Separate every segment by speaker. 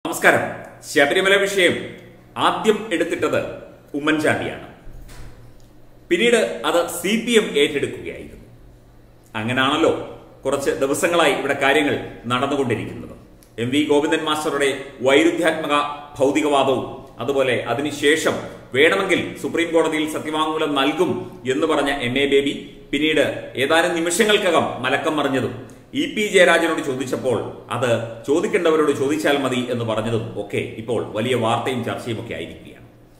Speaker 1: നമസ്കാരം ശബരിമല വിഷയം ആദ്യം എടുത്തിട്ടത് ഉമ്മൻചാണ്ടിയാണ് പിന്നീട് അത് സി പി എം ഏറ്റെടുക്കുകയായിരുന്നു അങ്ങനാണല്ലോ കുറച്ച് ദിവസങ്ങളായി ഇവിടെ കാര്യങ്ങൾ നടന്നുകൊണ്ടിരിക്കുന്നത് എം വി ഗോവിന്ദൻ മാസ്റ്ററുടെ വൈരുദ്ധ്യാത്മക ഭൗതികവാദവും അതുപോലെ അതിനുശേഷം വേണമെങ്കിൽ സുപ്രീം കോടതിയിൽ സത്യവാങ്മൂലം നൽകും എന്ന് പറഞ്ഞ എം എ ബേബി പിന്നീട് ഏതാനും നിമിഷങ്ങൾക്കകം മലക്കം മറിഞ്ഞതും ഇ പി ജയരാജനോട് ചോദിച്ചപ്പോൾ അത് ചോദിക്കേണ്ടവരോട് ചോദിച്ചാൽ മതി എന്ന് പറഞ്ഞതും ഒക്കെ ഇപ്പോൾ വലിയ വാർത്തയും ചർച്ചയും ഒക്കെ ആയിരിക്കുകയാണ്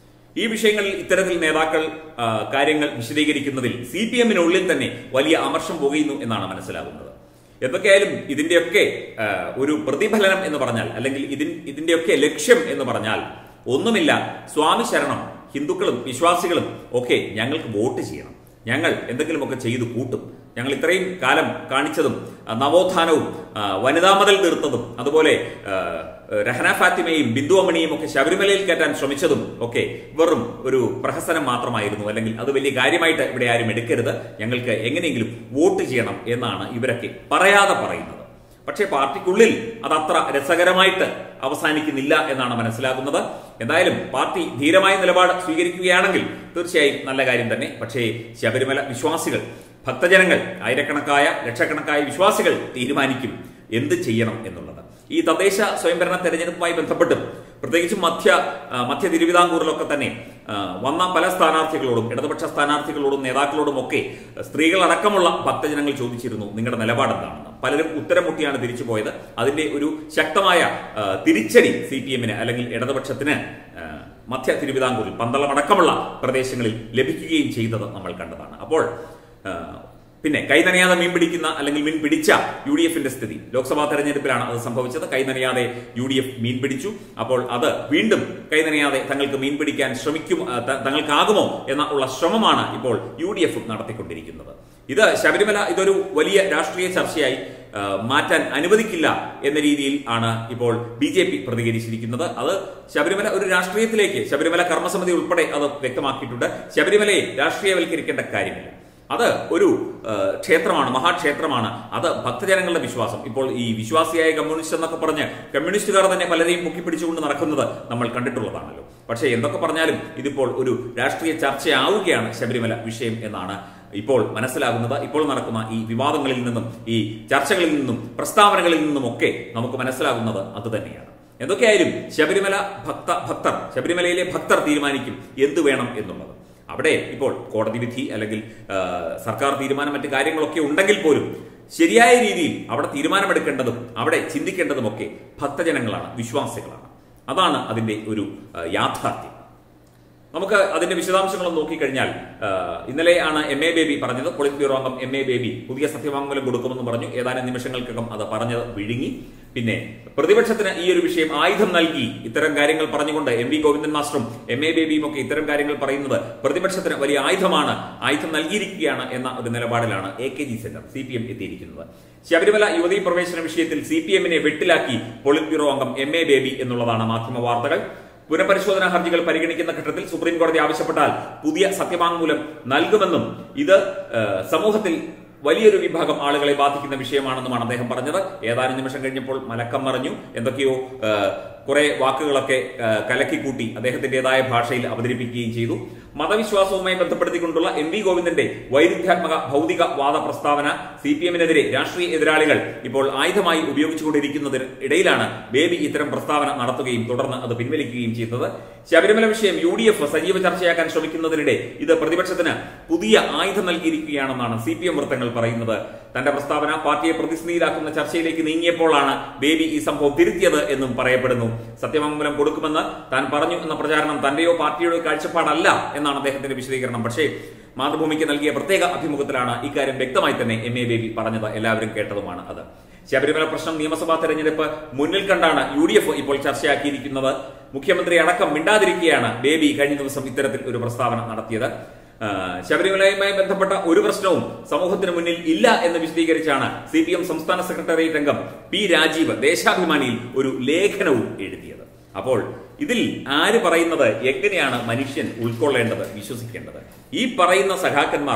Speaker 1: ഈ വിഷയങ്ങളിൽ ഇത്തരത്തിൽ നേതാക്കൾ ആ, കാര്യങ്ങൾ വിശദീകരിക്കുന്നതിൽ സി പി എമ്മിനുള്ളിൽ തന്നെ വലിയ അമർഷം പുകയുന്നു എന്നാണ് മനസ്സിലാകുന്നത് എന്തൊക്കെയായാലും ഇതിന്റെയൊക്കെ ആ, ഒരു പ്രതിഫലനം എന്ന് പറഞ്ഞാൽ അല്ലെങ്കിൽ ഇതിൻ ഇതിന്റെയൊക്കെ ലക്ഷ്യം എന്ന് പറഞ്ഞാൽ ഒന്നുമില്ല സ്വാമി ശരണം ഹിന്ദുക്കളും വിശ്വാസികളും ഒക്കെ ഞങ്ങൾക്ക് വോട്ട് ചെയ്യണം ഞങ്ങൾ എന്തെങ്കിലുമൊക്കെ ചെയ്തു കൂട്ടും ഞങ്ങൾ ഇത്രയും കാലം കാണിച്ചതും ആ, നവോത്ഥാനവും ആ, വനിതാ മതിൽ തീർത്തതും അതുപോലെ ആ, രഹന ഫാത്തിമയും ബിന്ദു അമണിയും ഒക്കെ ശബരിമലയിൽ കയറ്റാൻ ശ്രമിച്ചതും ഒക്കെ വെറും ഒരു പ്രഹസനം മാത്രമായിരുന്നു അല്ലെങ്കിൽ അത് വലിയ കാര്യമായിട്ട് ഇവിടെ ആരും എടുക്കരുത് ഞങ്ങൾക്ക് എങ്ങനെയെങ്കിലും വോട്ട് ചെയ്യണം എന്നാണ് ഇവരൊക്കെ പറയാതെ പറയുന്നത് പക്ഷേ പാർട്ടിക്കുള്ളിൽ അത് അത്ര രസകരമായിട്ട് അവസാനിക്കുന്നില്ല എന്നാണ് മനസ്സിലാകുന്നത് എന്തായാലും പാർട്ടി ധീരമായ നിലപാട് സ്വീകരിക്കുകയാണെങ്കിൽ തീർച്ചയായും നല്ല കാര്യം തന്നെ പക്ഷേ ശബരിമല വിശ്വാസികൾ ഭക്തജനങ്ങൾ ആയിരക്കണക്കായ ലക്ഷക്കണക്കായ വിശ്വാസികൾ തീരുമാനിക്കും എന്ത് ചെയ്യണം എന്നുള്ളത് ഈ തദ്ദേശ സ്വയംഭരണ തെരഞ്ഞെടുപ്പുമായി ബന്ധപ്പെട്ടും പ്രത്യേകിച്ചും മധ്യ ആ, മധ്യ തിരുവിതാംകൂറിലൊക്കെ തന്നെ ആ, വന്ന പല സ്ഥാനാർത്ഥികളോടും ഇടതുപക്ഷ സ്ഥാനാർത്ഥികളോടും നേതാക്കളോടും ഒക്കെ സ്ത്രീകളടക്കമുള്ള ഭക്തജനങ്ങൾ ചോദിച്ചിരുന്നു നിങ്ങളുടെ നിലപാട് എന്താണെന്ന് പലരും ഉത്തരം മുട്ടിയാണ് തിരിച്ചു പോയത് അതിന്റെ ഒരു ശക്തമായ ആ, തിരിച്ചടി സി പി എമ്മിന് അല്ലെങ്കിൽ ഇടതുപക്ഷത്തിന് ആ, മധ്യ തിരുവിതാംകൂറിൽ പന്തളം അടക്കമുള്ള പ്രദേശങ്ങളിൽ ലഭിക്കുകയും ചെയ്തത് നമ്മൾ കണ്ടതാണ് അപ്പോൾ ആ, പിന്നെ കൈനനയാതെ മീൻ പിടിക്കുന്ന അല്ലെങ്കിൽ മീൻ പിടിച്ച യു ഡി എഫിന്റെ സ്ഥിതി ലോക്സഭാ തെരഞ്ഞെടുപ്പിലാണ് അത് സംഭവിച്ചത് കൈനനയാതെ യു ഡി എഫ് മീൻ പിടിച്ചു അപ്പോൾ അത് വീണ്ടും കൈനനയാതെ തങ്ങൾക്ക് മീൻ പിടിക്കാൻ ശ്രമിക്കും ആ, ത- തങ്ങൾക്കാകുമോ എന്ന ഉള്ള ശ്രമമാണ് ഇപ്പോൾ യു ഡി എഫ് നടത്തിക്കൊണ്ടിരിക്കുന്നത് ഇത് ശബരിമല ഇതൊരു വലിയ രാഷ്ട്രീയ ചർച്ചയായി ആ, മാറ്റാൻ അനുവദിക്കില്ല എന്ന രീതിയിൽ ആണ് ഇപ്പോൾ ബി ജെ പി പ്രതികരിച്ചിരിക്കുന്നത് അത് ശബരിമല ഒരു രാഷ്ട്രീയത്തിലേക്ക് ശബരിമല കർമ്മസമിതി ഉൾപ്പെടെ അത് വ്യക്തമാക്കിയിട്ടുണ്ട് ശബരിമലയെ രാഷ്ട്രീയവൽക്കരിക്കേണ്ട കാര്യമില്ല അത് ഒരു ആ, ക്ഷേത്രമാണ് മഹാക്ഷേത്രമാണ് അത് ഭക്തജനങ്ങളുടെ വിശ്വാസം ഇപ്പോൾ ഈ വിശ്വാസിയായ കമ്മ്യൂണിസ്റ്റ് എന്നൊക്കെ പറഞ്ഞ് കമ്മ്യൂണിസ്റ്റുകാർ തന്നെ പലരെയും പൊക്കിപ്പിടിച്ചുകൊണ്ട് നടക്കുന്നത് നമ്മൾ കണ്ടിട്ടുള്ളതാണല്ലോ പക്ഷേ എന്തൊക്കെ പറഞ്ഞാലും ഇതിപ്പോൾ ഒരു രാഷ്ട്രീയ ചർച്ചയാവുകയാണ് ശബരിമല വിഷയം എന്നാണ് ഇപ്പോൾ മനസ്സിലാകുന്നത് ഇപ്പോൾ നടക്കുന്ന ഈ വിവാദങ്ങളിൽ നിന്നും ഈ ചർച്ചകളിൽ നിന്നും പ്രസ്താവനകളിൽ നിന്നുമൊക്കെ നമുക്ക് മനസ്സിലാകുന്നത് അത് തന്നെയാണ് എന്തൊക്കെയായാലും ശബരിമല ഭക്ത ഭക്തർ ശബരിമലയിലെ ഭക്തർ തീരുമാനിക്കും എന്തു വേണം എന്നുള്ളത് അവിടെ ഇപ്പോൾ കോടതി വിധി അല്ലെങ്കിൽ ആ, സർക്കാർ തീരുമാനം മറ്റു കാര്യങ്ങളൊക്കെ ഉണ്ടെങ്കിൽ പോലും ശരിയായ രീതിയിൽ അവിടെ തീരുമാനമെടുക്കേണ്ടതും അവിടെ ചിന്തിക്കേണ്ടതുമൊക്കെ ഭക്തജനങ്ങളാണ് വിശ്വാസികളാണ് അതാണ് അതിന്റെ ഒരു ആ, യാഥാർത്ഥ്യം നമുക്ക് അതിന്റെ വിശദാംശങ്ങൾ നോക്കിക്കഴിഞ്ഞാൽ ആ, ഇന്നലെയാണ് എം എ ബേബി പറഞ്ഞത് പൊളിറ്റ് ബ്യൂറോ അംഗം എം എ ബേബി പുതിയ സത്യവാങ്മൂലം കൊടുക്കുമെന്ന് പറഞ്ഞു ഏതാനും നിമിഷങ്ങൾക്കകം അത് പറഞ്ഞത് വിഴുങ്ങി പിന്നെ പ്രതിപക്ഷത്തിന് ഈ ഒരു വിഷയം ആയുധം നൽകി ഇത്തരം കാര്യങ്ങൾ പറഞ്ഞുകൊണ്ട് എം വി ഗോവിന്ദൻ മാസ്റ്ററും എം എ ബേബിയും ഒക്കെ ഇത്തരം കാര്യങ്ങൾ പറയുന്നത് പ്രതിപക്ഷത്തിന് വലിയ ആയുധമാണ് ആയുധം നൽകിയിരിക്കുകയാണ് എന്ന ഒരു നിലപാടിലാണ് A K G centre C P M എത്തിയിരിക്കുന്നത് ശബരിമല യുവതീ പ്രവേശന വിഷയത്തിൽ സി പി എമ്മിനെ വെട്ടിലാക്കി പൊളിറ്റ് ബ്യൂറോ അംഗം എം എ ബേബി എന്നുള്ളതാണ് മാധ്യമ വാർത്തകൾ പുനഃപരിശോധനാ ഹർജികൾ പരിഗണിക്കുന്ന ഘട്ടത്തിൽ സുപ്രീം കോടതി ആവശ്യപ്പെട്ടാൽ പുതിയ സത്യവാങ്മൂലം നൽകുമെന്നും ഇത് ഏഹ്, സമൂഹത്തിൽ വലിയൊരു വിഭാഗം ആളുകളെ ബാധിക്കുന്ന വിഷയമാണെന്നുമാണ് അദ്ദേഹം പറഞ്ഞത് ഏതാനും നിമിഷം കഴിഞ്ഞപ്പോൾ മലക്കം മറിഞ്ഞു എന്തൊക്കെയോ ഏഹ്, കുറെ വാക്കുകളൊക്കെ ഏഹ്, കലക്കിക്കൂട്ടി അദ്ദേഹത്തിന്റേതായ ഭാഷയിൽ അവതരിപ്പിക്കുകയും ചെയ്തു മതവിശ്വാസവുമായി ബന്ധപ്പെടുത്തിക്കൊണ്ടുള്ള എം വി ഗോവിന്ദന്റെ വൈരുദ്ധ്യാത്മക ഭൗതിക വാദ പ്രസ്താവന സി പി എമ്മിനെതിരെ രാഷ്ട്രീയ എതിരാളികൾ ഇപ്പോൾ ആയുധമായി ഉപയോഗിച്ചുകൊണ്ടിരിക്കുന്നതിന് ഇടയിലാണ് ബേബി ഇത്തരം പ്രസ്താവന നടത്തുകയും തുടർന്ന് അത് പിൻവലിക്കുകയും ചെയ്തത് ശബരിമല വിഷയം യു ഡി എഫ് സജീവ ചർച്ചയാക്കാൻ ശ്രമിക്കുന്നതിനിടെ ഇത് പ്രതിപക്ഷത്തിന് പുതിയ ആയുധം നൽകിയിരിക്കുകയാണെന്നാണ് സി പി എം വൃത്തങ്ങൾ പറയുന്നത് തന്റെ പ്രസ്താവന പാർട്ടിയെ പ്രതിസന്ധിയിലാക്കുന്ന ചർച്ചയിലേക്ക് നീങ്ങിയപ്പോഴാണ് ബേബി ഈ സംഭവം തിരുത്തിയത് എന്നും പറയപ്പെടുന്നു സത്യവാങ്മൂലം കൊടുക്കുമെന്ന് താൻ പറഞ്ഞു എന്ന പ്രചാരണം തന്റെയോ പാർട്ടിയുടെ കാഴ്ചപ്പാടല്ല എന്നാണ് അദ്ദേഹത്തിന്റെ വിശദീകരണം പക്ഷേ മാതൃഭൂമിക്ക് നൽകിയ പ്രത്യേക അഭിമുഖത്തിലാണ് ഇക്കാര്യം വ്യക്തമായി തന്നെ എം എ ബേബി പറഞ്ഞത് എല്ലാവരും കേട്ടതുമാണ് അത് ശബരിമല പ്രശ്നം നിയമസഭാ തെരഞ്ഞെടുപ്പ് മുന്നിൽ കണ്ടാണ് യു ഡി എഫ് ഇപ്പോൾ ചർച്ചയാക്കിയിരിക്കുന്നത് മുഖ്യമന്ത്രി അടക്കം മിണ്ടാതിരിക്കുകയാണ് ബേബി കഴിഞ്ഞ ദിവസം ഇത്തരത്തിൽ ഒരു പ്രസ്താവന നടത്തിയത് ആ, ശബരിമലയുമായി ബന്ധപ്പെട്ട ഒരു പ്രശ്നവും സമൂഹത്തിന് മുന്നിൽ ഇല്ല എന്ന് വിശദീകരിച്ചാണ് സി പി എം സംസ്ഥാന സെക്രട്ടേറിയറ്റ് അംഗം പി രാജീവ് ദേശാഭിമാനിയിൽ ഒരു ലേഖനവും എഴുതിയത് അപ്പോൾ ഇതിൽ ആര് പറയുന്നത് എങ്ങനെയാണ് മനുഷ്യൻ ഉൾക്കൊള്ളേണ്ടത് വിശ്വസിക്കേണ്ടത് ഈ പറയുന്ന സഖാക്കന്മാർ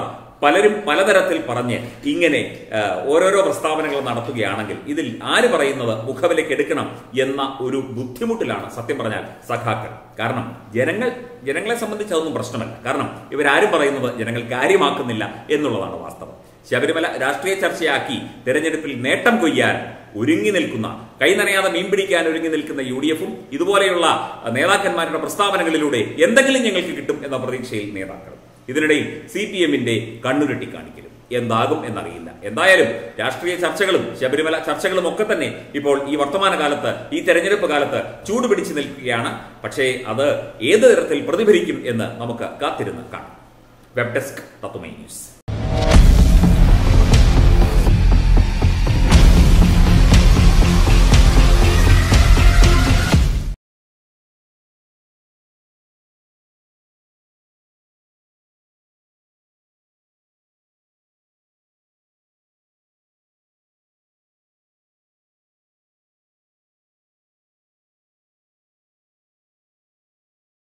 Speaker 1: പലരും പലതരത്തിൽ പറഞ്ഞ് ഇങ്ങനെ ആ, ഓരോരോ പ്രസ്താവനകൾ നടത്തുകയാണെങ്കിൽ ഇതിൽ ആര് പറയുന്നത് മുഖവിലേക്ക് എടുക്കണം എന്ന ഒരു ബുദ്ധിമുട്ടിലാണ് സത്യം പറഞ്ഞാൽ സഖാക്കൾ കാരണം ജനങ്ങൾ ജനങ്ങളെ സംബന്ധിച്ച് അതൊന്നും പ്രശ്നമല്ല കാരണം ഇവരാരും പറയുന്നത് ജനങ്ങൾ കാര്യമാക്കുന്നില്ല എന്നുള്ളതാണ് വാസ്തവം ശബരിമല രാഷ്ട്രീയ ചർച്ചയാക്കി തെരഞ്ഞെടുപ്പിൽ നേട്ടം കൊയ്യാൻ ഒരുങ്ങി നിൽക്കുന്ന കൈനനയാതെ മീൻ പിടിക്കാൻ ഒരുങ്ങി നിൽക്കുന്ന യു ഡി എഫും ഇതുപോലെയുള്ള നേതാക്കന്മാരുടെ പ്രസ്താവനകളിലൂടെ എന്തെങ്കിലും ഞങ്ങൾക്ക് കിട്ടും എന്ന പ്രതീക്ഷയിൽ നേതാക്കൾ ഇതിനിടയിൽ സി പി എമ്മിന്റെ കണ്ണുരുട്ടി കാണിക്കലും എന്താകും എന്നറിയില്ല എന്തായാലും രാഷ്ട്രീയ ചർച്ചകളും ശബരിമല ചർച്ചകളും ഒക്കെ തന്നെ ഇപ്പോൾ ഈ വർത്തമാന കാലത്ത് ഈ തെരഞ്ഞെടുപ്പ് കാലത്ത് ചൂടുപിടിച്ചു നിൽക്കുകയാണ് പക്ഷേ അത് ഏത് തരത്തിൽ പ്രതിഫലിക്കും എന്ന് നമുക്ക് കാത്തിരുന്ന് കാണാം വെബ് ഡെസ്ക് തത്വമൈ ന്യൂസ്